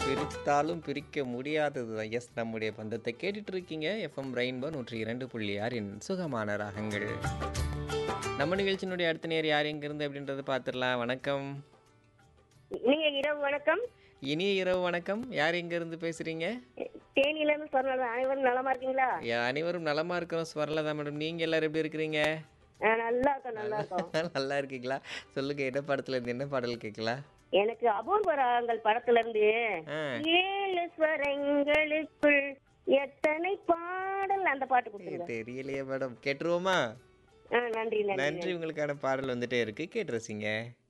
பிரித்தாலும் பிரிக்க முடியாதது தான் எஸ் நம்முடைய பந்தத்தை கேட்டுட்டு இருக்கீங்க எஃப்எம் ரெயின்போ நூற்றி இரண்டு புள்ளி ஆறின் சுகமான ராகங்கள் நம்ம நிகழ்ச்சியினுடைய அடுத்த நேர் யார் எங்கிருந்து அப்படின்றத பார்த்துடலாம் வணக்கம் நீங்க இரவு வணக்கம் இனிய இரவு வணக்கம் யார் எங்கிருந்து பேசுறீங்க தேனியில இருந்து சொன்னது அனைவரும் நலமா இருக்கீங்களா யா, அனைவரும் நலமா இருக்கிறோம் ஸ்வரலதா மேடம் நீங்க எல்லாரும் எப்படி இருக்கிறீங்க ஆ, நல்லா இருக்கோம் நல்லா இருக்கோம் நல்லா இருக்கீங்களா சொல்லுங்க என்ன படத்துல இருந்து என்ன பாடல் கேட்கலாம் எனக்கு அபூர்வ ராகங்கள் படத்துல இருந்து ஆ, ஏழு ஸ்வரங்களுக்குள் எத்தனை பாடல் அந்த பாட்டு கொடுத்துருங்க தெரியலையே மேடம் கேட்டுருவோமா ஆ, நன்றி நன்றி நன்றி உங்களுக்கான பாடல் வந்துட்டே இருக்கு கேட்டு ரசிங்க